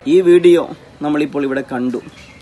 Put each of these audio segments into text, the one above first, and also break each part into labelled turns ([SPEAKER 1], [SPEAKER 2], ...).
[SPEAKER 1] ഈ വീഡിയോ നമ്മളിപ്പോൾ ഇവിടെ കണ്ടു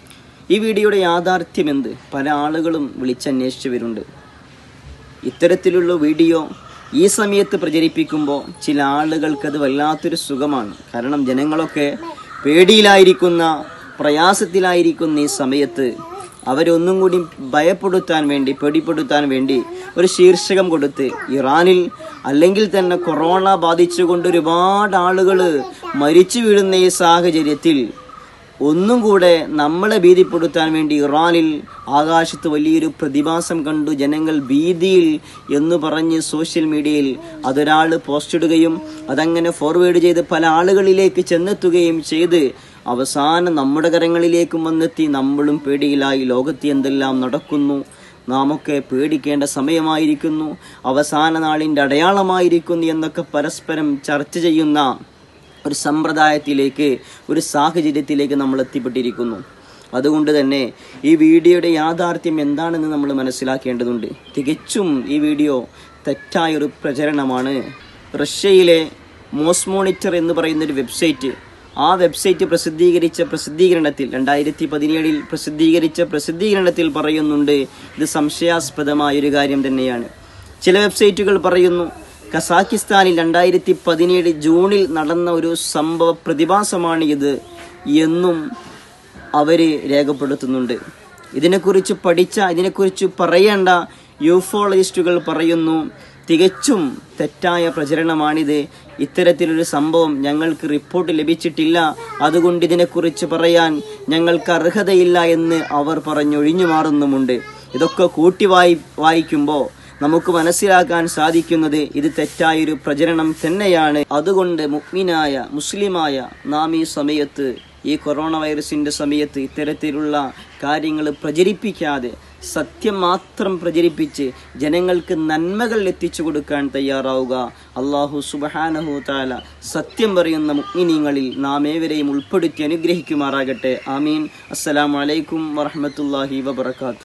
[SPEAKER 1] ഈ വീഡിയോയുടെ യാഥാർത്ഥ്യം എന്ത് പല ആളുകളും വിളിച്ചന്വേഷിച്ചവരുണ്ട് ഇത്തരത്തിലുള്ള വീഡിയോ ഈ സമയത്ത് പ്രചരിപ്പിക്കുമ്പോൾ ചില ആളുകൾക്ക് അത് വല്ലാത്തൊരു സുഖമാണ് കാരണം ജനങ്ങളൊക്കെ പേടിയിലായിരിക്കുന്ന പ്രയാസത്തിലായിരിക്കുന്ന ഈ സമയത്ത് അവരൊന്നും കൂടി ഭയപ്പെടുത്താൻ വേണ്ടി പേടിപ്പെടുത്താൻ വേണ്ടി ഒരു ശീർഷകം കൊടുത്ത് ഇറാനിൽ അല്ലെങ്കിൽ തന്നെ കൊറോണ ബാധിച്ചുകൊണ്ട് ഒരുപാട് ആളുകൾ മരിച്ചു വീഴുന്ന ഈ സാഹചര്യത്തിൽ ഒന്നും കൂടെ നമ്മളെ ഭീതിപ്പെടുത്താൻ വേണ്ടി ഇറാനിൽ ആകാശത്ത് വലിയൊരു പ്രതിഭാസം കണ്ടു ജനങ്ങൾ ഭീതിയിൽ എന്ന് പറഞ്ഞ് സോഷ്യൽ മീഡിയയിൽ അതൊരാൾ പോസ്റ്റ് ഇടുകയും അതങ്ങനെ ഫോർവേഡ് ചെയ്ത് പല ആളുകളിലേക്ക് ചെന്നെത്തുകയും ചെയ്ത് അവസാനം നമ്മുടെ കരങ്ങളിലേക്കും വന്നെത്തി നമ്മളും പേടിയിലായി ലോകത്ത് എന്തെല്ലാം നടക്കുന്നു നാമൊക്കെ പേടിക്കേണ്ട സമയമായിരിക്കുന്നു അവസാന നാളിൻ്റെ അടയാളമായിരിക്കുന്നു എന്നൊക്കെ പരസ്പരം ചർച്ച ചെയ്യുന്ന ഒരു സമ്പ്രദായത്തിലേക്ക് ഒരു സാഹചര്യത്തിലേക്ക് നമ്മൾ എത്തിപ്പെട്ടിരിക്കുന്നു അതുകൊണ്ട് തന്നെ ഈ വീഡിയോയുടെ യാഥാർത്ഥ്യം എന്താണെന്ന് നമ്മൾ മനസ്സിലാക്കേണ്ടതുണ്ട് തികച്ചും ഈ വീഡിയോ തെറ്റായൊരു പ്രചരണമാണ് റഷ്യയിലെ മോസ് മോണിറ്റർ എന്ന് പറയുന്ന ഒരു വെബ്സൈറ്റ് ആ വെബ്സൈറ്റ് പ്രസിദ്ധീകരിച്ച പ്രസിദ്ധീകരണത്തിൽ രണ്ടായിരത്തി പതിനേഴിൽ പ്രസിദ്ധീകരിച്ച പ്രസിദ്ധീകരണത്തിൽ പറയുന്നുണ്ട് ഇത് സംശയാസ്പദമായ ഒരു കാര്യം തന്നെയാണ് ചില വെബ്സൈറ്റുകൾ പറയുന്നു കസാക്കിസ്ഥാനിൽ രണ്ടായിരത്തി പതിനേഴ് ജൂണിൽ നടന്ന ഒരു സംഭവ പ്രതിഭാസമാണ് ഇത് എന്നും അവര് രേഖപ്പെടുത്തുന്നുണ്ട് ഇതിനെക്കുറിച്ച് പഠിച്ച ഇതിനെക്കുറിച്ച് പറയേണ്ട യൂഫോളജിസ്റ്റുകൾ പറയുന്നു തികച്ചും തെറ്റായ പ്രചരണമാണിത് ഇത്തരത്തിലൊരു സംഭവം ഞങ്ങൾക്ക് റിപ്പോർട്ട് ലഭിച്ചിട്ടില്ല അതുകൊണ്ട് ഇതിനെക്കുറിച്ച് പറയാൻ ഞങ്ങൾക്ക് അർഹതയില്ല എന്ന് അവർ പറഞ്ഞൊഴിഞ്ഞു മാറുന്നുമുണ്ട് ഇതൊക്കെ കൂട്ടി വായി വായിക്കുമ്പോൾ നമുക്ക് മനസ്സിലാക്കാൻ സാധിക്കുന്നത് ഇത് തെറ്റായൊരു പ്രചരണം തന്നെയാണ് അതുകൊണ്ട് മുഗ്മിനായ മുസ്ലിമായ നാം ഈ സമയത്ത് ഈ കൊറോണ വൈറസിന്റെ സമയത്ത് ഇത്തരത്തിലുള്ള കാര്യങ്ങൾ പ്രചരിപ്പിക്കാതെ സത്യം മാത്രം പ്രചരിപ്പിച്ച് ജനങ്ങൾക്ക് നന്മകൾ എത്തിച്ചു കൊടുക്കാൻ തയ്യാറാവുക അള്ളാഹു സുബഹാനഹു താല സത്യം പറയുന്ന മുഗ്മിനീങ്ങളിൽ നാം ഏവരെയും ഉൾപ്പെടുത്തി അനുഗ്രഹിക്കുമാറാകട്ടെ ആമീൻ അസ്സലാമലൈക്കും വറഹമത്തല്ലാഹി വബർക്കാത്തു